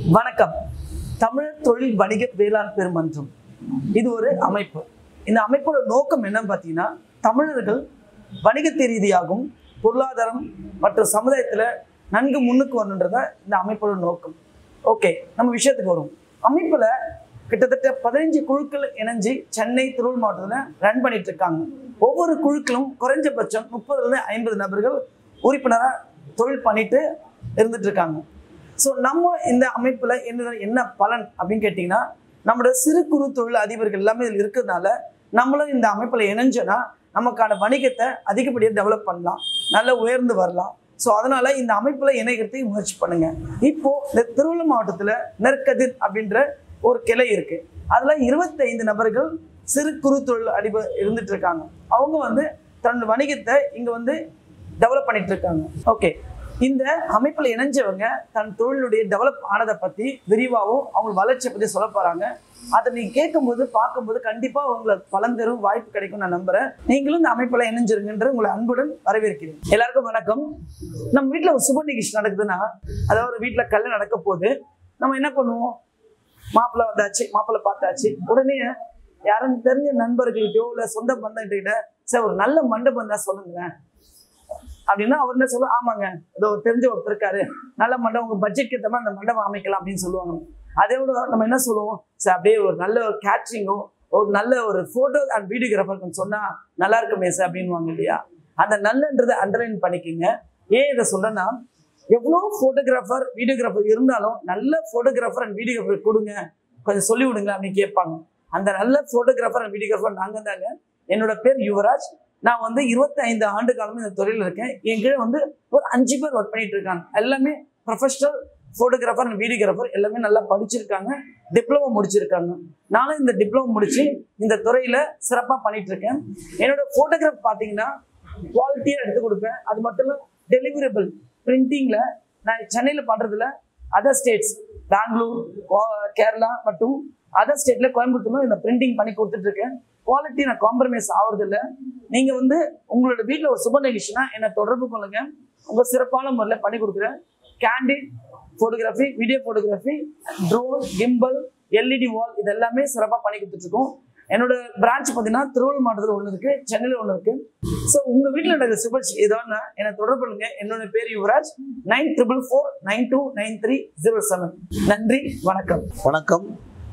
வணக்கம் தமிழ் தொழில் வணிக வேளாண் பெருமன்றம் இது ஒரு அமைப்பு இந்த அமைப்போட நோக்கம் என்னன்னு பார்த்தீங்கன்னா தமிழர்கள் வணிகத்தை ரீதியாகவும் பொருளாதாரம் மற்றும் சமுதாயத்தில் நன்கு முன்னுக்கு வரணுன்றத இந்த அமைப்போட நோக்கம் ஓகே நம்ம விஷயத்துக்கு வரும் அமைப்பில் கிட்டத்தட்ட பதினஞ்சு குழுக்கள் இணைஞ்சு சென்னை திருவள்ளூர் மாவட்டத்தில் ரன் பண்ணிட்டு இருக்காங்க ஒவ்வொரு குழுக்களும் குறைஞ்சபட்சம் முப்பதுலேருந்து ஐம்பது நபர்கள் உறுப்பினராக தொழில் பண்ணிட்டு இருந்துட்டு இருக்காங்க ஸோ நம்ம இந்த அமைப்பில் என்ன என்ன பலன் அப்படின்னு கேட்டிங்கன்னா நம்மளோட சிறு குறு தொழில் அதிபர்கள் எல்லாமே இதில் இருக்கிறதுனால நம்மளும் இந்த அமைப்பில் இணைஞ்சோன்னா நமக்கான வணிகத்தை அதிகப்படியாக டெவலப் பண்ணலாம் நல்லா உயர்ந்து வரலாம் ஸோ அதனால இந்த அமைப்பில் இணைக்கிறதுக்கு முயற்சி பண்ணுங்க இப்போ இந்த திருவள்ளூர் மாவட்டத்தில் நெற்கதிர் அப்படின்ற ஒரு கிளை இருக்கு அதில் இருபத்தைந்து நபர்கள் சிறு குறு தொழில் அடிப இருந்துட்டு இருக்காங்க அவங்க வந்து தன்னோட வணிகத்தை இங்கே வந்து டெவலப் பண்ணிட்டு இருக்காங்க ஓகே இந்த அமைப்பில் இணைஞ்சவங்க தன் தொழிலுடைய டெவலப் ஆனதை பற்றி விரிவாகவும் அவங்க வளர்ச்சியை பற்றி சொல்ல போகிறாங்க அதை நீங்கள் கேட்கும்போது பார்க்கும்போது கண்டிப்பாக உங்களுக்கு பலன் தரும் வாய்ப்பு கிடைக்கும் நான் நம்புறேன் நீங்களும் இந்த அமைப்பில் இணைஞ்சிருங்கன்ற உங்களை அன்புடன் வரவேற்கிறேன் எல்லாருக்கும் வணக்கம் நம்ம வீட்டில் ஒரு சுப நிகழ்ச்சி நடக்குதுன்னா அதாவது வீட்டில் கல்யாணம் நடக்க போது நம்ம என்ன பண்ணுவோம் மாப்பிள்ளை வந்தாச்சு மாப்பிள்ளை பார்த்தாச்சு உடனே யாரும் தெரிஞ்ச நண்பர்கள்கிட்டயோ இல்லை சொந்த பந்தங்கிட்ட சார் ஒரு நல்ல மண்டபம் தான் சொல்லுங்களேன் அப்படின்னா அவர் என்ன சொல்லுவார் ஆமாங்க ஏதோ ஒரு தெரிஞ்ச ஒருத்தர் இருக்காரு நல்ல மண்டபம் உங்க பட்ஜெட் ஏற்ற மாதிரி அந்த மண்டபம் அமைக்கலாம் அப்படின்னு சொல்லுவாங்க அதே விட நம்ம என்ன சொல்லுவோம் சார் அப்படியே ஒரு நல்ல ஒரு கேட்ரிங்கோ ஒரு நல்ல ஒரு ஃபோட்டோ அண்ட் வீடியோகிராஃபர் சொன்னா நல்லா இருக்குமே சார் அப்படின்வாங்க இல்லையா அந்த நல்லன்றதை அண்டர்லைன் பண்ணிக்கோங்க ஏன் இதை சொல்றேன்னா எவ்வளோ ஃபோட்டோகிராஃபர் வீடியோகிராஃபர் இருந்தாலும் நல்ல ஃபோட்டோகிராஃபர் அண்ட் வீடியோகிராஃபர் கொடுங்க கொஞ்சம் சொல்லி விடுங்க அப்படின்னு கேட்பாங்க அந்த நல்ல ஃபோட்டோகிராஃபர் அண்ட் வீடியோகிராஃபர் நாங்கள் தாங்க என்னோட பேர் யுவராஜ் நான் வந்து 25 ஆண்டு காலமா இந்த துறையில் இருக்கேன் என் கீழே வந்து ஒரு அஞ்சு பேர் ஒர்க் பண்ணிட்டு இருக்காங்க எல்லாமே ப்ரொஃபஷனல் ஃபோட்டோகிராஃபர் அண்ட் வீடியோகிராஃபர் எல்லாமே நல்லா படிச்சிருக்காங்க டிப்ளமோ முடிச்சிருக்காங்க நானும் இந்த டிப்ளமோ முடிச்சு இந்த துறையில சிறப்பாக பண்ணிட்டு இருக்கேன் என்னோட ஃபோட்டோகிராஃப் பார்த்தீங்கன்னா குவாலிட்டியாக எடுத்து கொடுப்பேன் அது மட்டும் இல்லை டெலிவரபிள் பிரிண்டிங்கில் நான் சென்னையில் பண்ணுறதுல அதர் ஸ்டேட்ஸ் பெங்களூர் கோ- கேரளா மற்றும் அதர் ஸ்டேட்ல கோயம்புத்தூர்ல இந்த பிரிண்டிங் பண்ணி கொடுத்துட்டு இருக்கேன் குவாலிட்டி நான் காம்ப்ரமைஸ் ஆகுறது இல்ல நீங்க வந்து உங்களோட வீட்டில் ஒரு சுப நிகழ்ச்சினா என்னை தொடர்பு கொள்ளுங்க உங்க சிறப்பான முறையில் பண்ணி கொடுக்குறேன் candid photography video photography drone gimbal LED wall இது எல்லாமே சிறப்பாக பண்ணி கொடுத்துட்டு இருக்கோம் என்னோட பிரான்ச் பார்த்தீங்கன்னா திருவள்ளூர் மாவட்டத்தில் ஒன்று இருக்கு சென்னையில் ஒன்று இருக்கு ஸோ உங்க வீட்டில் நடக்கிற சுபட்சி ஏதோன்னா என்னை தொடர்பு கொள்ளுங்க என்னோட பேர் Yuvaraj nine triple four nine two nine three zero seven நன்றி வணக்கம் வணக்கம்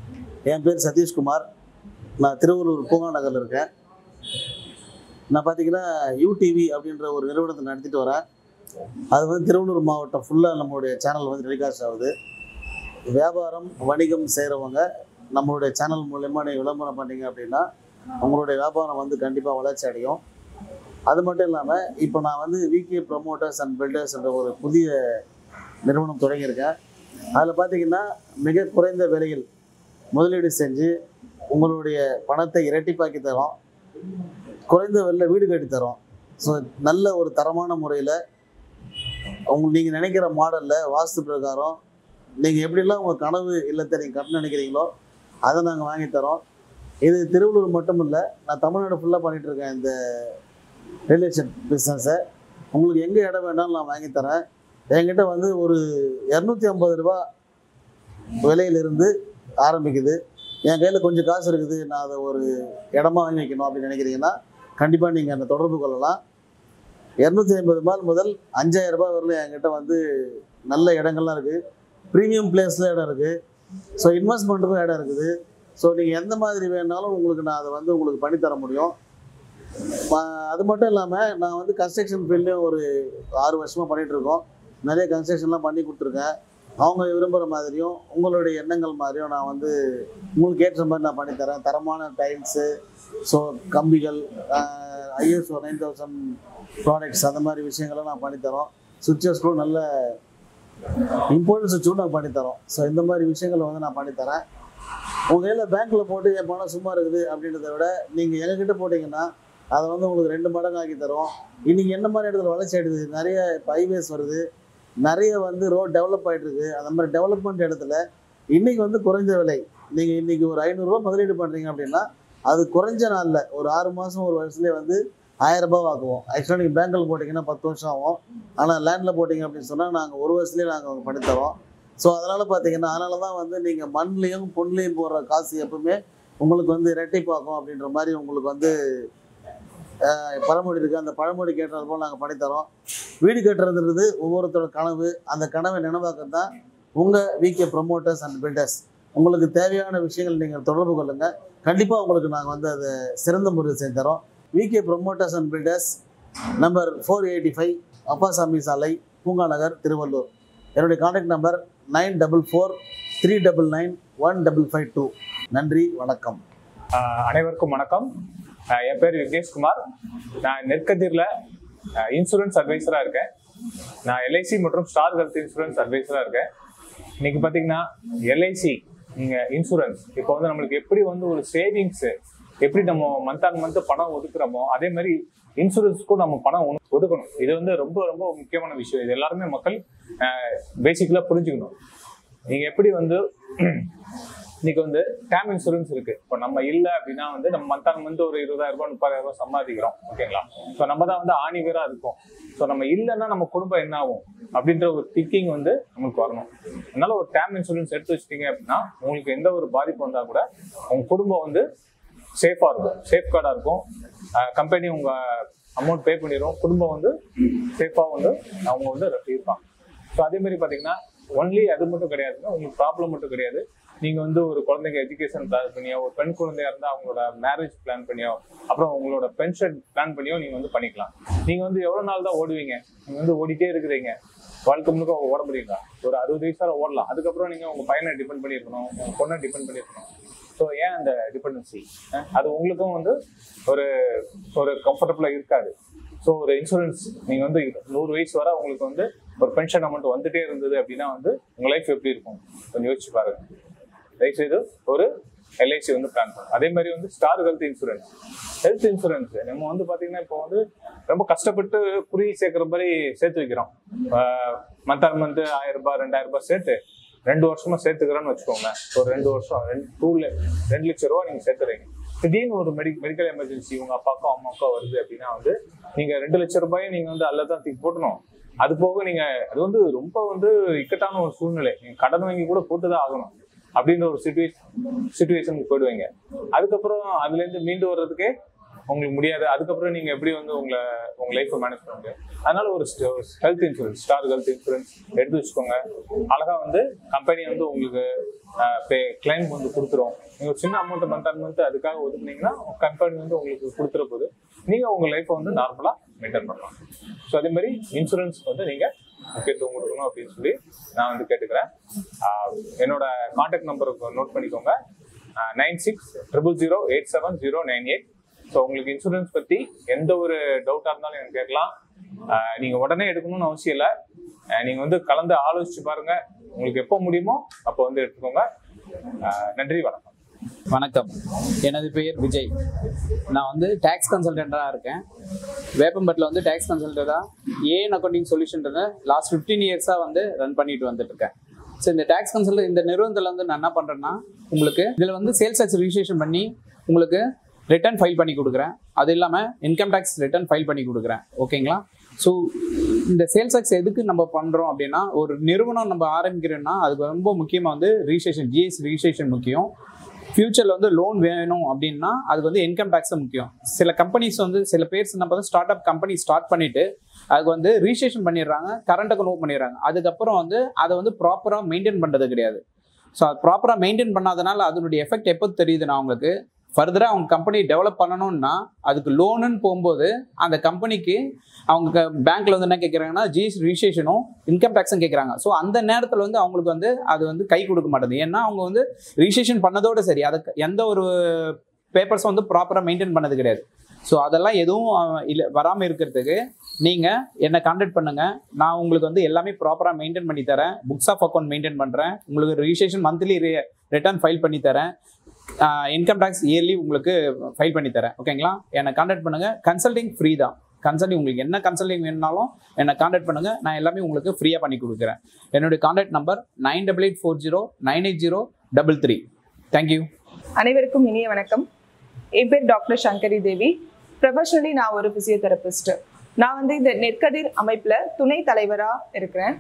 என் பேர் சதீஷ்குமார் நான் திருவள்ளூர் பூங்கா நகரில் இருக்கேன் நான் பார்த்தீங்கன்னா யூடிவி அப்படின்ற ஒரு நிறுவனத்தை நடத்திட்டு வரேன் அது வந்து திருவள்ளூர் மாவட்டம் ஃபுல்லாக நம்மளுடைய சேனல் வந்து டெலிகாஸ்ட் ஆகுது வியாபாரம் வணிகம் செய்கிறவங்க நம்மளுடைய சேனல் மூலயமா நீங்கள் விளம்பரம் பண்ணீங்க அப்படின்னா உங்களுடைய வியாபாரம் வந்து கண்டிப்பாக வளர்ச்சி அடையும் அது மட்டும் இல்லாமல் இப்போ நான் வந்து விகே ப்ரொமோட்டர்ஸ் அண்ட் பில்டர்ஸ் என்ற ஒரு புதிய நிறுவனம் தொடங்கியிருக்கேன் அதில் பார்த்தீங்கன்னா மிக குறைந்த விலையில் முதலீடு செஞ்சு உங்களுடைய பணத்தை இரட்டிப்பாக்கி தரோம் குறைந்த விலையில் வீடு கட்டி தரோம் ஸோ நல்ல ஒரு தரமான முறையில் உங்களுக்கு நீங்கள் நினைக்கிற மாடலில் வாஸ்து பிரகாரம் நீங்கள் எப்படிலாம் உங்கள் கனவு இல்லத்தை நீங்கள் கட்ட நினைக்கிறீங்களோ அதை நாங்கள் வாங்கி தரோம் இது திருவள்ளூர் மட்டும் இல்லை நான் தமிழ்நாடு ஃபுல்லாக பண்ணிகிட்டு இருக்கேன் இந்த ரியல் எஸ்டேட் பிஸ்னஸை உங்களுக்கு எங்கே இடம் வேணாலும் நான் வாங்கி தரேன் என்கிட்ட வந்து ஒரு இரநூத்தி ஐம்பது ரூபா விலையிலிருந்து ஆரம்பிக்குது என் கையில் கொஞ்சம் காசு இருக்குது நான் அதை ஒரு இடமா வாங்கி வைக்கணும் அப்படின்னு நினைக்கிறீங்கன்னா கண்டிப்பாக நீங்கள் என்னை தொடர்பு கொள்ளலாம் இரநூத்தி ஐம்பது ரூபாய் முதல் அஞ்சாயிரம் ரூபாய் வரலும் என்கிட்ட வந்து நல்ல இடங்கள்லாம் இருக்குது ப்ரீமியம் பிளேஸில் இடம் இருக்குது ஸோ இன்வெஸ்ட்மெண்ட்டுக்கும் இடம் இருக்குது ஸோ நீங்கள் எந்த மாதிரி வேணாலும் உங்களுக்கு நான் அதை வந்து உங்களுக்கு பண்ணித்தர முடியும் ம- அது மட்டும் இல்லாமல் நான் வந்து கன்ஸ்ட்ரக்ஷன் ஃபீல்ட்லேயும் ஒரு ஆறு வருஷமாக பண்ணிகிட்டு இருக்கோம் நிறைய கன்ஸ்ட்ரக்ஷன்லாம் பண்ணி கொடுத்துருக்கேன் அவங்க விரும்புகிற மாதிரியும் உங்களுடைய எண்ணங்கள் மாதிரியும் நான் வந்து உங்களுக்கு ஏற்ற மாதிரி நான் பண்ணித்தரேன் தரமான டைல்ஸு ஸோ கம்பிகள் ஐஎஸ்ஓ நைன் தௌசண்ட் ப்ராடக்ட்ஸ் அந்த மாதிரி விஷயங்கள்லாம் நான் பண்ணித்தரோம் சுவிட்சஸ் கூட நல்ல இம்போர்ட் சுவிட்சும் நான் பண்ணித்தரோம் ஸோ இந்த மாதிரி விஷயங்களை வந்து நான் பண்ணித்தரேன் உங்கள் கையில் பேங்க்கில் போட்டு என் பணம் சும்மா இருக்குது அப்படின்றத விட நீங்கள் எங்ககிட்ட போட்டிங்கன்னா அதை வந்து உங்களுக்கு ரெண்டு மடங்கு ஆக்கி தரோம் இன்றைக்கி என்ன மாதிரி இடத்துல வளர்ச்சி ஆயிடுது நிறைய ஹைவேஸ் வருது நிறைய வந்து ரோட் டெவலப் ஆகிட்டு இருக்கு அந்த மாதிரி டெவலப்மெண்ட் இடத்துல இன்றைக்கி வந்து குறைஞ்ச விலை நீங்கள் இன்றைக்கி ஒரு ஐநூறுரூவா முதலீடு பண்ணுறீங்க அப்படின்னா அது குறைஞ்ச நாளில் ஒரு ஆறு மாதம் ஒரு வருஷத்துலேயே வந்து ஆயிரம் ரூபாய் ஆக்குவோம் ஆக்சுவலாக நீங்கள் பேங்க்கில் போட்டிங்கன்னா பத்து வருஷம் ஆகும் ஆனால் லேண்டில் போட்டிங்க அப்படின்னு சொன்னால் நாங்கள் ஒரு வருஷத்துலேயே நாங்கள் பண்ணித்தரோம் ஸோ அதனால் பார்த்தீங்கன்னா அதனால தான் வந்து நீங்கள் மண்லேயும் பொண்லேயும் போடுற காசு எப்பவுமே உங்களுக்கு வந்து இரட்டிப்பாக்கும் அப்படின்ற மாதிரி உங்களுக்கு வந்து அஹ், பழமொழி இருக்குது அந்த பழமொழி கேட்டது போல் நாங்கள் பண்ணித்தரோம் வீடு கட்டுறதுன்றது ஒவ்வொருத்தரோட கனவு அந்த கனவை நினைவாக்கம் தான் உங்கள் விகே ப்ரொமோட்டர்ஸ் அண்ட் பில்டர்ஸ் உங்களுக்கு தேவையான விஷயங்கள் நீங்கள் தொடர்பு கொள்ளுங்கள் கண்டிப்பாக உங்களுக்கு நாங்கள் வந்து அதை சிறந்த முறையில் செஞ்சு தரோம் VK promoters and builders number four eighty five Appasamy சாலை பூங்கா நகர் திருவள்ளூர் என்னுடைய contact number nine double four three double nine one double five two நன்றி வணக்கம் ஆஹ் அனைவருக்கும் வணக்கம் ஆஹ் என் பேர் விக்னேஷ்குமார் நான் நெற்கதிரில் இன்சூரன்ஸ் அட்வைசராக இருக்கேன் நான் எல்ஐசி மற்றும் ஸ்டார் ஹெல்த் இன்சூரன்ஸ் அட்வைசராக இருக்கேன் இன்னைக்கு பார்த்தீங்கன்னா எல்ஐசி நீங்கள் இன்சூரன்ஸ் இப்போ வந்து நம்மளுக்கு எப்படி வந்து ஒரு சேவிங்ஸு எப்படி நம்ம மந்த் ஆன் மந்த் பணம் ஒதுக்குறோமோ அதே மாதிரி இன்சூரன்ஸ்க்கும் நம்ம பணம் ஒது- ஒதுக்கணும் இது வந்து ரொம்ப ரொம்ப முக்கியமான விஷயம் இது எல்லாருமே மக்கள் பேசிக்கலாக புரிஞ்சுக்கணும் நீங்கள் எப்படி வந்து இன்னைக்கு வந்து டேம் இன்சூரன்ஸ் இருக்கு இப்போ நம்ம இல்லை அப்படின்னா வந்து நம்ம மந்த் ஆன் மந்த் ஒரு இருபதாயிரம் ரூபாய் முப்பதாயிரம் ரூபாய் சம்பாதிக்கிறோம் ஓகேங்களா ஸோ நம்ம தான் வந்து ஆணிவேரா இருக்கோம் ஸோ நம்ம இல்லைன்னா நம்ம குடும்பம் என்ன ஆகும் அப்படின்ற ஒரு திங்கிங் வந்து நமக்கு வரணும் அதனால ஒரு டேம் இன்சூரன்ஸ் எடுத்து வச்சிட்டீங்க அப்படின்னா உங்களுக்கு எந்த ஒரு பாதிப்பு வந்தா கூட உங்க குடும்பம் வந்து சேஃபா இருக்கும் சேஃப் கார்டா இருக்கும் கம்பெனி உங்க அமௌண்ட் பே பண்ணிடும் குடும்பம் வந்து சேஃபா வந்து அவங்க வந்து இருப்பாங்க ஸோ அதே மாதிரி பார்த்தீங்கன்னா ஒன்லி அது மட்டும் கிடையாதுங்க உங்களுக்கு ப்ராப்ளம் மட்டும் கிடையாது நீங்க வந்து ஒரு குழந்தைங்க எஜுகேஷன் பிளான் பண்ணியோ ஒரு பெண் குழந்தையா இருந்தா அவங்களோட மேரேஜ் பிளான் பண்ணியோ அப்புறம் உங்களோட பென்ஷன் பிளான் பண்ணியோ நீங்க வந்து பண்ணிக்கலாம் நீங்க வந்து எவ்வளவு நாள் தான் ஓடுவீங்க நீங்க வந்து ஓடிட்டே இருக்கிறீங்க வாழ்க்கை முழுக்க ஓட முடியுங்களா ஒரு அறுபது வயசால ஓடலாம் அதுக்கப்புறம் நீங்க உங்க பையனை டிபெண்ட் பண்ணியிருக்கணும் உங்க பொண்ணை டிபெண்ட் பண்ணியிருக்கணும் ஸோ ஏன் அந்த டிபெண்டன்சி அது உங்களுக்கும் வந்து ஒரு ஒரு கம்ஃபர்டபுளா இருக்காது ஸோ ஒரு இன்சூரன்ஸ் நீங்க வந்து நூறு வயசு வரை உங்களுக்கு வந்து ஒரு பென்ஷன் அமௌண்ட் வந்துட்டே இருந்தது அப்படின்னா வந்து உங்க லைஃப் எப்படி இருக்கும் கொஞ்சம் யோசிச்சு பாருங்க தயவுசெய்து ஒரு எல்ஐசி வந்து பிளான் பண்ணும் அதே மாதிரி வந்து Star health insurance health insurance நம்ம வந்து பாத்தீங்கன்னா இப்போ வந்து ரொம்ப கஷ்டப்பட்டு குறி சேர்க்கிற மாதிரி சேர்த்து வைக்கிறோம் மந்த் ஆன் மந்த் ஆயிரம் ரூபாய் ரெண்டாயிரம் ரூபாய் சேர்த்து ரெண்டு வருஷமா சேர்த்துக்கிறோன்னு வச்சுக்கோங்க ஒரு ரெண்டு வருஷம் ரெண்டு டூ ரெண்டு லட்சம் ரூபா நீங்க சேர்த்துறீங்க திடீர்னு ஒரு மெடி மெடிக்கல் எமர்ஜென்சி உங்க அப்பாக்கோ அம்மாக்கோ வருது அப்படின்னா வந்து நீங்க ரெண்டு லட்சம் ரூபாயும் நீங்க வந்து அல்ல தான் தூக்கி போட்டணும் அது போக நீங்க அது வந்து ரொம்ப வந்து இக்கட்டான ஒரு சூழ்நிலை நீங்க கடன் வாங்கி கூட போட்டுதான் ஆகணும் அப்படின்ற ஒரு சுச்சுவேஷன் சுச்சுவேஷனுக்கு போயிடுவீங்க அதுக்கப்புறம் அதுல இருந்து மீண்டு வர்றதுக்கே உங்களுக்கு முடியாது அதுக்கப்புறம் நீங்க எப்படி வந்து உங்களை உங்க லைஃப்பை மேனேஜ் பண்ண முடியும் அதனால ஒரு health insurance Star health insurance எடுத்து வச்சுக்கோங்க அழகா வந்து கம்பெனி வந்து உங்களுக்கு பே கிளைம் வந்து கொடுத்துரும் நீங்க ஒரு சின்ன அமௌண்ட் மந்த் ஆன் மந்த் அதுக்காக ஒதுக்குனீங்கன்னா கம்பெனி வந்து உங்களுக்கு கொடுத்துற போது நீங்க உங்க லைஃப்பை வந்து நார்மலா மெயின்டைன் பண்ணலாம் ஸோ அதே மாதிரி இன்சூரன்ஸ் வந்து நீங்க முக்கியத்துவம் கொடுக்கணும் அப்படின்னு சொல்லி நான் வந்து கேட்டுக்கிறேன் ஆஹ் என்னோட கான்டாக்ட் நம்பருக்கு நோட் பண்ணிக்கோங்க nine six triple zero eight seven zero nine eight so உங்களுக்கு இன்சூரன்ஸ் பற்றி எந்த ஒரு டவுட்டாக இருந்தாலும் எனக்கு கேட்கலாம் ஆஹ் நீங்க உடனே எடுக்கணும்னு அவசியம் இல்லை ஆஹ் நீங்க வந்து கலந்து ஆலோசிச்சு பாருங்க உங்களுக்கு எப்போ முடியுமோ அப்போ வந்து எடுத்துக்கோங்க ஆஹ் நன்றி வணக்கம் வணக்கம் எனது பெயர் விஜய் நான் வந்து டேக்ஸ் கன்சல்டண்ட்டாக இருக்கேன் வேப்பம்பட்டில் வந்து டேக்ஸ் கன்சல்டண்ட்டாக ஏஎன் அக்கௌண்டிங் சொல்யூஷன்றதை லாஸ்ட் ஃபிஃப்டீன் இயர்ஸாக வந்து ரன் பண்ணிட்டு வந்துட்டு இருக்கேன் ஸோ இந்த டேக்ஸ் கன்சல்ட் இந்த நிறுவனத்தில் வந்து நான் என்ன பண்ணுறேன்னா உங்களுக்கு இதில் வந்து சேல்ஸ் டேக்ஸ் ரிஜிஸ்ட்ரேஷன் பண்ணி உங்களுக்கு ரிட்டர்ன் ஃபைல் பண்ணி கொடுக்குறேன் அது இல்லாமல் இன்கம் டேக்ஸ் ரிட்டர்ன் ஃபைல் பண்ணி கொடுக்குறேன் ஓகேங்களா ஸோ இந்த சேல்ஸ் டேக்ஸ் எதுக்கு நம்ம பண்ணுறோம் அப்படின்னா ஒரு நிறுவனம் நம்ம ஆரம்பிக்கிறோம்னா அதுக்கு ரொம்ப முக்கியமாக வந்து ரிஜிஸ்ட்ரேஷன் ஜிஎஸ் ரிஜிஸ்ட்ரேஷன் முக்கியம் ஃபியூச்சரில் வந்து லோன் வேணும் அப்படின்னா அதுக்கு வந்து இன்கம் டேக்ஸ் முக்கியம் சில கம்பெனிஸ் வந்து சில பேர் என்ன பார்த்தா ஸ்டார்ட் அப் கம்பெனி ஸ்டார்ட் பண்ணிட்டு அதுக்கு வந்து ரிஜிஸ்ட்ரேஷன் பண்ணிடுறாங்க கரண்ட் அக்கௌண்ட் ஓப்பன் பண்ணிடுறாங்க அதுக்கப்புறம் வந்து அதை வந்து ப்ராப்பராக மெயின்டைன் பண்ணுறது கிடையாது ஸோ அது ப்ராப்பராக மெயின்டைன் பண்ணாதனால அதனுடைய எஃபெக்ட் எப்போ தெரியுதுன்னா அவங்களுக்கு ஃபர்தராக அவங்க கம்பெனி டெவலப் பண்ணணும்னா அதுக்கு லோனுன்னு போகும்போது அந்த கம்பெனிக்கு அவங்க பேங்க்ல வந்து என்ன கேட்குறாங்கன்னா ஜிஎஸ் ரிஜிஸ்ட்ரேஷனும் இன்கம் டேக்ஸும் கேட்குறாங்க ஸோ அந்த நேரத்தில் வந்து அவங்களுக்கு வந்து அது வந்து கை கொடுக்க மாட்டேது ஏன்னா அவங்க வந்து ரிஜிஸ்ட்ரேஷன் பண்ணதோடு சரி அதுக்கு எந்த ஒரு பேப்பர்ஸும் வந்து ப்ராப்பராக மெயின்டைன் பண்ணது கிடையாது ஸோ அதெல்லாம் எதுவும் இல்லை வராமல் இருக்கிறதுக்கு நீங்கள் என்னை கான்டாக்ட் பண்ணுங்கள் நான் உங்களுக்கு வந்து எல்லாமே ப்ராப்பராக மெயின்டைன் பண்ணி தரேன் புக்ஸ் ஆஃப் அக்கௌண்ட் மெயின்டைன் பண்ணுறேன் உங்களுக்கு ரிஜிஸ்ட்ரேஷன் மந்த்லி ரிட்டர்ன் ஃபைல் பண்ணி தரேன் இன்கம் டேக்ஸ் இயர்லி உங்களுக்கு ஃபைல் பண்ணி தரேன் ஓகேங்களா என்னை கான்டாக்ட் பண்ணுங்கள் கன்சல்டிங் ஃப்ரீ தான் கன்சல்டிங் உங்களுக்கு என்ன கன்சல்டிங் வேணுனாலும் என்னை கான்டாக்ட் பண்ணுங்கள் நான் எல்லாமே உங்களுக்கு ஃப்ரீயாக பண்ணி கொடுக்குறேன் என்னுடைய contact number nine double eight four zero nine eight zero double three thank you அனைவருக்கும் இனிய வணக்கம் என் பேர் டாக்டர் சங்கரி தேவி ப்ரொஃபஷனலி நான் ஒரு ஃபிசியோதெரபிஸ்ட் நான் வந்து இந்த நெற்கதிர் அமைப்பில் துணை தலைவராக இருக்கிறேன்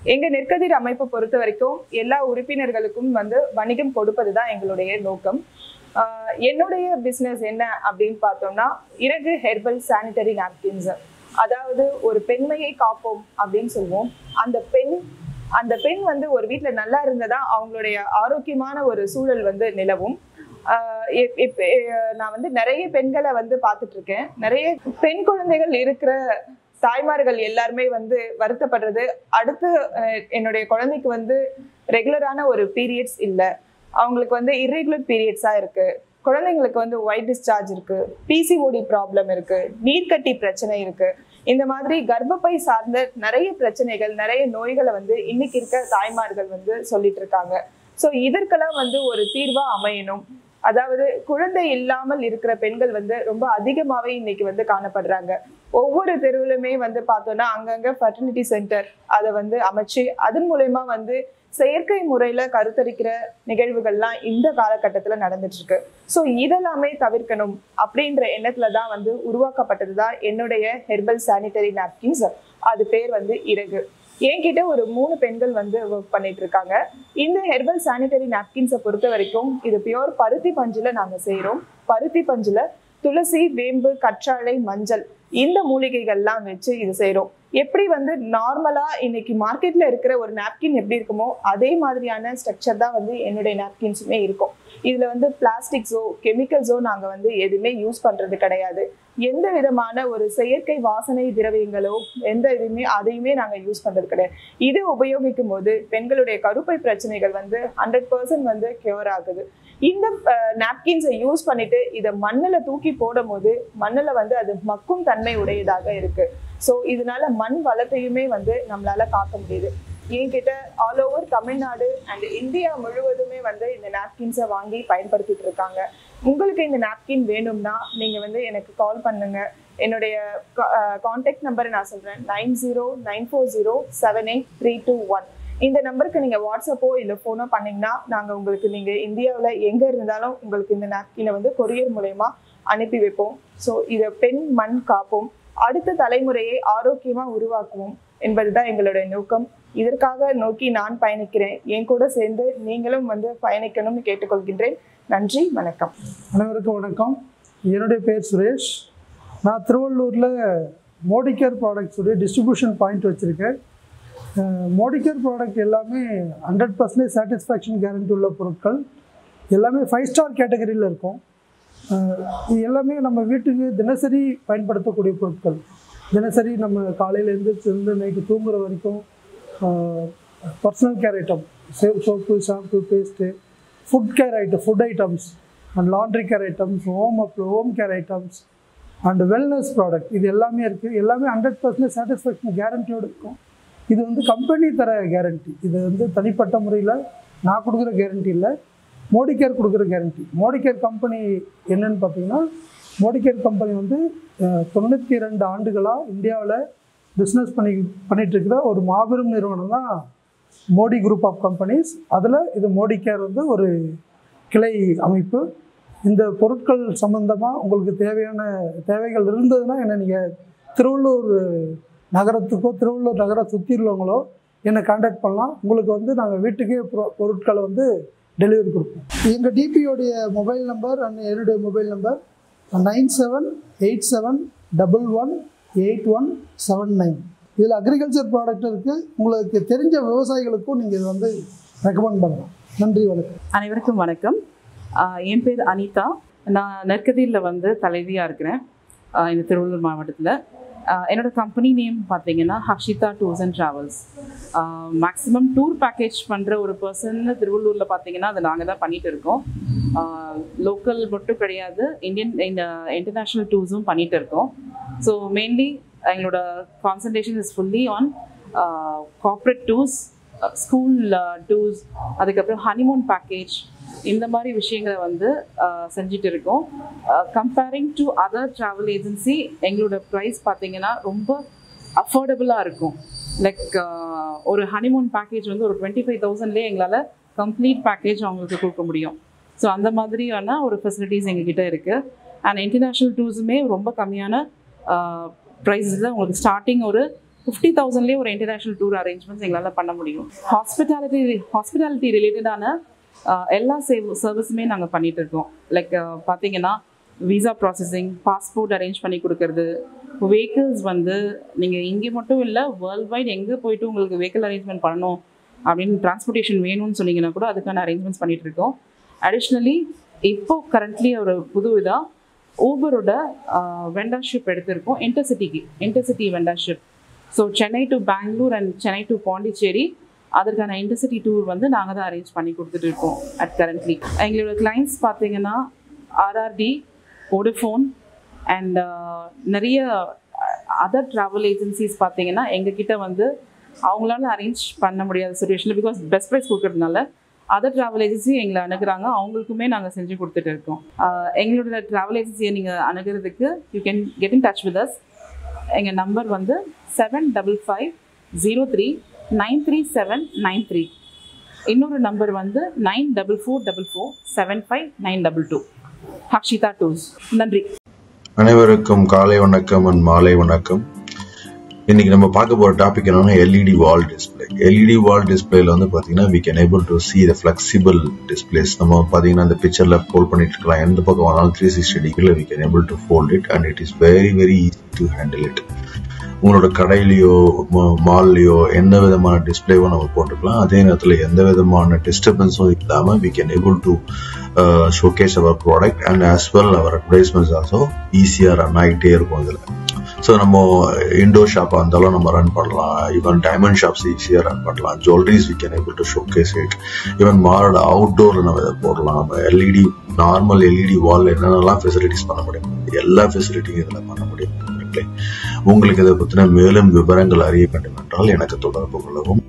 எங்க நெற்கதிர் அமைப்பை பொறுத்த வரைக்கும் எல்லா உறுப்பினர்களுக்கும் வந்து வணிகம் கொடுப்பது தான் எங்களுடைய நோக்கம் ஆஹ் என்னுடைய பிஸ்னஸ் என்ன அப்படின்னு பார்த்தோம்னா இறகு ஹெர்பல் சானிட்டரி நாப்கின்ஸ் அதாவது ஒரு பெண்மையை காப்போம் அப்படின்னு சொல்லுவோம் அந்த பெண் அந்த பெண் வந்து ஒரு வீட்ல நல்லா இருந்ததா அவங்களுடைய ஆரோக்கியமான ஒரு சூழல் வந்து நிலவும் ஆஹ் இப்- இப்ப அஹ் நான் வந்து நிறைய பெண்களை வந்து பார்த்துட்டு இருக்கேன் நிறைய பெண் குழந்தைகள் இருக்கிற தாய்மார்கள் எல்லாருமே வந்து வருத்தப்படுறது அடுத்து அஹ், என்னுடைய குழந்தைக்கு வந்து ரெகுலரான ஒரு பீரியட்ஸ் இல்லை அவங்களுக்கு வந்து இர்ரெகுலர் பீரியட்ஸா இருக்கு குழந்தைங்களுக்கு வந்து ஒயிட் டிஸ்சார்ஜ் இருக்கு பிசிஓடி ப்ராப்ளம் இருக்கு நீர்க்கட்டி பிரச்சனை இருக்கு இந்த மாதிரி கர்ப்பப்பை சார்ந்த நிறைய பிரச்சனைகள் நிறைய நோய்களை வந்து இன்னைக்கு இருக்க தாய்மார்கள் வந்து சொல்லிட்டு இருக்காங்க ஸோ இதற்கெல்லாம் வந்து ஒரு தீர்வா அமையணும் அதாவது குழந்தை இல்லாமல் இருக்கிற பெண்கள் வந்து ரொம்ப அதிகமாவே இன்னைக்கு வந்து காணப்படுறாங்க ஒவ்வொரு தெருவிலுமே வந்து பார்த்தோம்னா அங்கங்க ஃபர்டிலிட்டி சென்டர் அதை வந்து அமைச்சு அதன் மூலயமா வந்து செயற்கை முறையில கருத்தரிக்கிற நிகழ்வுகள்லாம் இந்த காலகட்டத்துல நடந்துட்டு இருக்கு ஸோ இதெல்லாமே தவிர்க்கணும் அப்படின்ற எண்ணத்துல தான் வந்து உருவாக்கப்பட்டது தான் என்னுடைய ஹெர்பல் சானிட்டரி நாப்கின்ஸ் அது பேர் வந்து இறகு என்கிட்ட ஒரு மூணு பெண்கள் வந்து ஒர்க் பண்ணிட்டு இருக்காங்க இந்த ஹெர்பல் சானிட்டரி நாப்கின்ஸை பொறுத்த வரைக்கும் இது பியோர் பருத்தி பஞ்சுல நாங்க செய்றோம் பருத்தி பஞ்சுல துளசி வேம்பு கற்றாழை மஞ்சள் இந்த மூலிகைகள்லாம் வச்சு இது செய்றோம் எப்படி வந்து நார்மலா இன்னைக்கு மார்க்கெட்ல இருக்கிற ஒரு நாப்கின் எப்படி இருக்குமோ அதே மாதிரியான ஸ்ட்ரக்சர் தான் வந்து என்னுடைய நாப்கின்ஸுமே இருக்கும் இதுல வந்து பிளாஸ்டிக்ஸோ கெமிக்கல்ஸோ நாங்க வந்து எதுவுமே யூஸ் பண்றது கிடையாது எந்த விதமான ஒரு செயற்கை வாசனை திரவியங்களோ எந்த இதுவுமே அதையுமே நாங்க யூஸ் பண்றது கிடையாது இது உபயோகிக்கும் போது பெண்களுடைய கருப்பை பிரச்சனைகள் வந்து ஹண்ட்ரட் பர்சன்ட் வந்து கியூர் ஆகுது இந்த நாப்கின்ஸை யூஸ் பண்ணிட்டு இதை மண்ணில் தூக்கி போடும் போது மண்ணில் வந்து அது மக்கும் தன்மை உடையதாக இருக்கு ஸோ இதனால மண் வளத்தையுமே வந்து நம்மளால காக்க முடியுது என்கிட்ட all over Tamil Nadu and India முழுவதுமே வந்து இந்த நாப்கின்ஸை வாங்கி பயன்படுத்திட்டு இருக்காங்க உங்களுக்கு இந்த நாப்கின் வேணும்னா நீங்க வந்து எனக்கு கால் பண்ணுங்க என்னுடைய காண்டாக்ட் நம்பரை நான் சொல்றேன் nine zero nine four zero seven eight three two one இந்த நம்பருக்கு நீங்க வாட்ஸ்அப்போ இல்லை ஃபோனோ பண்ணீங்கன்னா நாங்க உங்களுக்கு நீங்க இந்தியாவில் எங்க இருந்தாலும் உங்களுக்கு இந்த நாப்கினை வந்து கொரியர் மூலயமா அனுப்பி வைப்போம் ஸோ இதை பெண் மண் காப்போம் அடுத்த தலைமுறையை ஆரோக்கியமா உருவாக்குவோம் என்பதுதான் எங்களுடைய நோக்கம் இதற்காக நோக்கி நான் பயணிக்கிறேன் என் கூட சேர்ந்து நீங்களும் வந்து பயணிக்கணும்னு கேட்டுக்கொள்கின்றேன் நன்றி வணக்கம் அனைவருக்கும் வணக்கம் என்னுடைய பேர் சுரேஷ் நான் திருவள்ளூரில் மோடிகேர் ப்ராடக்ட்ஸுடைய டிஸ்ட்ரிபியூஷன் பாயிண்ட் வச்சுருக்கேன் மோடிகேர் ப்ராடக்ட் எல்லாமே ஹண்ட்ரட் பர்சன்டேஜ் சாட்டிஸ்ஃபேக்ஷன் கேரண்டி உள்ள பொருட்கள் எல்லாமே ஃபைவ் ஸ்டார் கேட்டகரியில் இருக்கும் அஹ் இது எல்லாமே நம்ம வீட்டுக்கு தினசரி பயன்படுத்தக்கூடிய பொருட்கள் தினசரி நம்ம காலையில் எழுந்திரிச்சிருந்து நைட்டு தூங்குற வரைக்கும் personal care item shave soap shampoo paste food care item food items and laundry care items home up home care items and wellness product இது எல்லாமே இருக்குது எல்லாமே ஹண்ட்ரட் பர்சன்டேஜ் சாட்டிஸ்ஃபேக்ஷன் கேரண்டியோடு இருக்கும் இது வந்து கம்பெனி தர கேரண்டி இது வந்து தனிப்பட்ட முறையில் நான் கொடுக்குற கேரண்டி இல்லை மோடிகேர் கொடுக்குற கேரண்டி மோடிகேர் கம்பெனி என்னன்னு பார்த்தீங்கன்னா மோடிகேர் கம்பெனி வந்து அஹ், தொண்ணூற்றி ரெண்டு ஆண்டுகளாக இந்தியாவில் பிஸ்னஸ் பண்ணி பண்ணிட்டு இருக்கிற ஒரு மாபெரும் நிறுவனம் தான் மோடி குரூப் ஆஃப் கம்பெனிஸ் அதில் இது மோடி கேர் வந்து ஒரு கிளை அமைப்பு இந்த பொருட்கள் சம்மந்தமாக உங்களுக்கு தேவையான தேவைகள் இருந்ததுன்னா என்ன நீங்கள் திருவள்ளூர் நகரத்துக்கோ திருவள்ளூர் நகரை சுற்றி உள்ளவங்களோ என்னை காண்டாக்ட் பண்ணலாம் உங்களுக்கு வந்து நாங்கள் வீட்டுக்கே பொ- பொருட்களை வந்து டெலிவரி கொடுப்போம் எங்கள் டிபியோடைய மொபைல் நம்பர் அண்ட் என்னுடைய mobile number nine seven eight seven double one eight one seven nine இதில் அக்ரிகல்ச்சர் ப்ராடக்ட் இருக்குது உங்களுக்கு தெரிஞ்ச விவசாயிகளுக்கும் நீங்கள் இதை வந்து ரெக்கமெண்ட் பண்ணலாம் நன்றி வணக்கம் அனைவருக்கும் வணக்கம் ஆஹ் என் பேர் அனிதா நான் நெற்கதியில் வந்து தலைவியாக இருக்கிறேன் ஆஹ் இந்த திருவள்ளூர் மாவட்டத்தில் என்னோட கம்பெனி நேம் பார்த்தீங்கன்னா Harshita tours and travels maximum tour package பண்ணுற ஒரு பர்சன் திருவள்ளூரில் பார்த்தீங்கன்னா அதை நாங்கள் தான் பண்ணிட்டு இருக்கோம் லோக்கல் மட்டும் கிடையாது இந்தியன் இந்த இன்டர்நேஷ்னல் டூர்ஸும் பண்ணிட்டு இருக்கோம் ஸோ மெயின்லி எங்களோட concentration is fully on corporate tours school tours அதுக்கப்புறம் ஹனிமூன் பேக்கேஜ் இந்த மாதிரி விஷயங்களை வந்து அஹ், செஞ்சுட்டு இருக்கோம் comparing to other travel agency எங்களோட ப்ரைஸ் பார்த்தீங்கன்னா ரொம்ப அஃபோர்டபுளாக இருக்கும் லைக் ஒரு ஹனிமூன் பேக்கேஜ் வந்து ஒரு டுவெண்ட்டி ஃபைவ் தௌசண்ட்லேயே எங்களால் கம்ப்ளீட் பேக்கேஜ் அவங்களுக்கு கொடுக்க முடியும் ஸோ அந்த மாதிரியான ஒரு ஃபெசிலிட்டிஸ் எங்ககிட்ட இருக்குது அண்ட் இன்டர்நேஷ்னல் டூர்ஸுமே ரொம்ப கம்மியான ப்ரைஸில் உங்களுக்கு ஸ்டார்டிங் ஒரு ஃபிஃப்டி தௌசண்ட்லேயே ஒரு இன்டர்நேஷ்னல் டூர் அரேஞ்ச்மெண்ட்ஸ் எங்களால் பண்ண முடியும் ஹாஸ்பிட்டாலிட்டி ஹாஸ்பிட்டாலிட்டி ரிலேட்டடான எல்லா சேவ் சர்வீஸுமே நாங்கள் பண்ணிட்டு இருக்கோம் லைக் பார்த்தீங்கன்னா விசா ப்ராசஸிங் பாஸ்போர்ட் அரேஞ்ச் பண்ணி கொடுக்கறது வெஹிக்கிள்ஸ் வந்து நீங்கள் இங்கே மட்டும் இல்லை வேர்ல்ட் வைட் எங்கே போயிட்டு உங்களுக்கு வெஹிக்கிள் அரேஞ்ச்மெண்ட் பண்ணணும் அப்படின்னு டிரான்ஸ்போர்ட்டேஷன் வேணும்னு சொன்னீங்கன்னா கூட அதுக்கான அரேஞ்ச்மெண்ட்ஸ் பண்ணிட்டு இருக்கோம் அடிஷ்னலி இப்போ கரண்ட்லி ஒரு புது இதாக ஊபரோட வெண்டர்ஷிப் எடுத்திருக்கோம் இன்டர்சிட்டிக்கு intercity vendorship so Chennai to Bangalore and Chennai to Pondicherry அதற்கான இன்டர்சிட்டி டூர் வந்து நாங்கள் தான் அரேஞ்ச் பண்ணி கொடுத்துட்டு இருக்கோம் அட் கரண்ட்லி எங்களோட கிளைண்ட்ஸ் பார்த்தீங்கன்னா ஆர்ஆர்டி வோடஃபோன் அண்ட் நிறைய அதர் ட்ராவல் ஏஜென்சிஸ் பார்த்தீங்கன்னா எங்ககிட்ட வந்து அவங்களால அரேஞ்ச் பண்ண முடியாத சுச்சுவேஷனில் பிகாஸ் பெஸ்ட் ப்ரைஸ் கொடுக்கறதுனால அதர் ட்ராவல் ஏஜென்சி எங்களை அணுகுறாங்க அவங்களுக்குமே நாங்கள் செஞ்சு கொடுத்துட்டு இருக்கோம் ஆஹ் எங்களோட ட்ராவல் ஏஜென்சியை நீங்கள் அணுகிறதுக்கு you can get in touch with us எங்கள் நம்பர் வந்து seven double five zero three nine three seven nine three இன்னொரு நம்பர் வந்து nine double four double four seven five nine double two ஹக்ஷிதா டூஸ் நன்றி அனைவருக்கும் காலை வணக்கம் அண்ட் மாலை வணக்கம் இன்னைக்கு நம்ம பார்க்க போற டாபிக் என்னன்னா LED wall display LED wall டிஸ்பிளேல வந்து பாத்தீங்கன்னா we can able to see the flexible displays நம்ம பாத்தீங்கன்னா இந்த பிக்சர்ல ஃபோல்ட் பண்ணிட்டு இருக்கலாம் எந்த பக்கம் வேணாலும் த்ரீ சிக்ஸ்டி டிகிரில we can able to fold it and it is very very easy to handle it உங்களோட கடையிலையோ மால்லையோ எந்த விதமான டிஸ்பிளேவும் நம்ம போட்டுக்கலாம் அதே நேரத்தில் எந்த விதமான டிஸ்டர்பன்ஸும் இல்லாமல் we can able to showcase our product and as well our advertisements also ஈஸியாக ரன் ஆகிட்டே இருக்கும் இதில் ஸோ நம்ம இண்டோர் ஷாப்பாக இருந்தாலும் நம்ம ரன் பண்ணலாம் ஈவன் டைமண்ட் ஷாப்ஸ் ஈஸியாக ரன் பண்ணலாம் jewelleries we can able to showcase it even மாலோட அவுட்டோரில் நம்ம இதை போடலாம் நம்ம எல்இடி நார்மல் எல்இடி வால் என்னென்னலாம் ஃபெசிலிட்டிஸ் பண்ண முடியும் எல்லா ஃபெசிலிட்டியும் இதில் பண்ண முடியும் நண்பர்களே. உங்களுக்கு இதை பற்றின மேலும் விவரங்கள் அறிய வேண்டும் என்றால் எனக்கு தொடர்பு கொள்ளவும்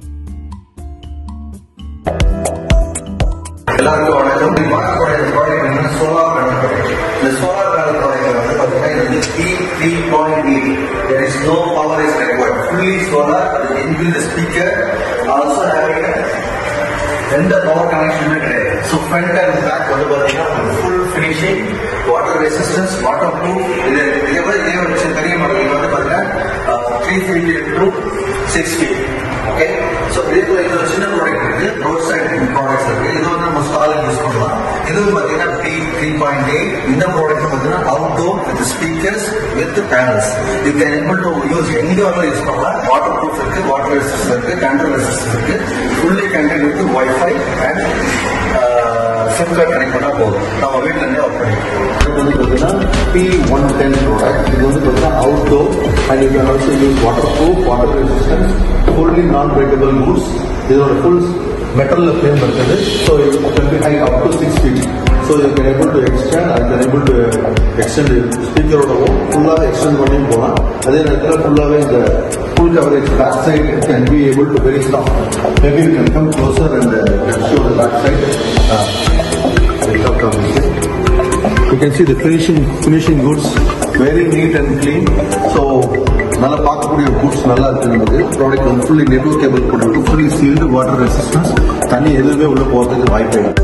எல்லாருக்கும் வணக்கம் நீங்க பார்க்கக்கூடிய இந்த ப்ராடக்ட் என்னன்னா சோலார் பேனல் ப்ராடக்ட் இந்த சோலார் பேனல் ப்ராடக்ட் வந்து பார்த்தீங்கன்னா இது வந்து P three point eight there is no power is required fully solar அது இன்பில் ஸ்பீக்கர் ஆல்சோ ஹேவிங் எந்த பவர் கனெக்ஷனுமே கிடையாது ஸோ ஃப்ரண்ட் அண்ட் பேக் வந்து பார்த்தீங்கன்னா full finishing water resistance water proof இது இதே மாதிரி இதே ஒரு சின்ன பெரிய மாடல் இது வந்து பார்த்தீங்கன்னா three feet to six feet okay so இதே போல இது ஒரு சின்ன ப்ராடக்ட் இருக்கு ரோட் சைட் ப்ராடக்ட்ஸ் இருக்கு இது வந்து நம்ம ஸ்டாலிங் யூஸ் பண்ணலாம் இதுவும் பார்த்தீங்கன்னா பி த்ரீ பாயிண்ட் எயிட் இந்த ப்ராடக்ட் பார்த்தீங்கன்னா outdoor with speakers with panels you can able to use எங்க வேணாலும் யூஸ் பண்ணலாம் வாட்டர் ப்ரூஃப் இருக்கு வாட்டர் ரெசிஸ்டன்ஸ் இருக்கு கண்ட்ரோல் ரெசிஸ்டன்ஸ் இருக்கு ஃபுல்லி கண்டென்ட் இருக்கு wifi and SIM card connect பண்ணா போதும் நம்ம வீட்ல இருந்தே ஒர்க் பண்ணிக்கலாம் இது வந்து பார்த்தீங்கன்னா பி ஒன் டென் ப்ராடக்ட் இது வந்து பார்த்தீங்கன்னா outdoor and you can also use water proof water resistance fully non breakable goods இதோட ஃபுல் மெட்டல்ல ஃப்ரேம் இருக்குது ஸோ இது can be height up to six feet so you can able to extend அது can able to extend ஸ்பீக்கரோடவும் ஃபுல்லாக extend பண்ணியும் போகலாம் அதே நேரத்தில் ஃபுல்லாகவே இந்த full coverage back side can be able to very stop maybe you can come closer and show the back side You can see the finishing finishing goods very neat and clean. So நல்லா பார்க்கக்கூடிய goods நல்லா இருக்கு நமக்கு product வந்து fully network cable போட்டு fully sealed water resistance தண்ணி எதுவுமே உள்ள போகிறதுக்கு வாய்ப்பே இல்லை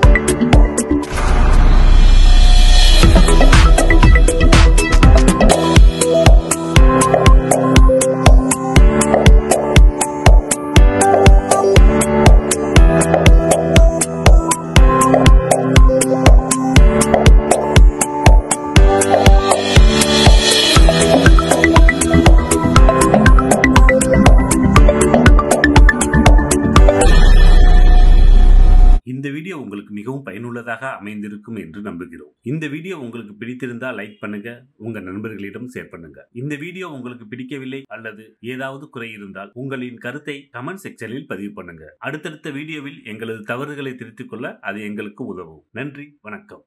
இந்த வீடியோ உங்களுக்கு மிகவும் பயனுள்ளதாக அமைந்திருக்கும் என்று நம்புகிறோம் இந்த வீடியோ உங்களுக்கு பிடித்திருந்தால் லைக் பண்ணுங்க உங்க நண்பர்களிடம் ஷேர் பண்ணுங்க இந்த வீடியோ உங்களுக்கு பிடிக்கவில்லை அல்லது ஏதாவது குறை இருந்தால் உங்களின் கருத்தை கமெண்ட் செக்ஷனில் பதிவு பண்ணுங்க அடுத்தடுத்த வீடியோவில் எங்களது தவறுகளை திருத்திக் கொள்ள அது எங்களுக்கு உதவும் நன்றி வணக்கம்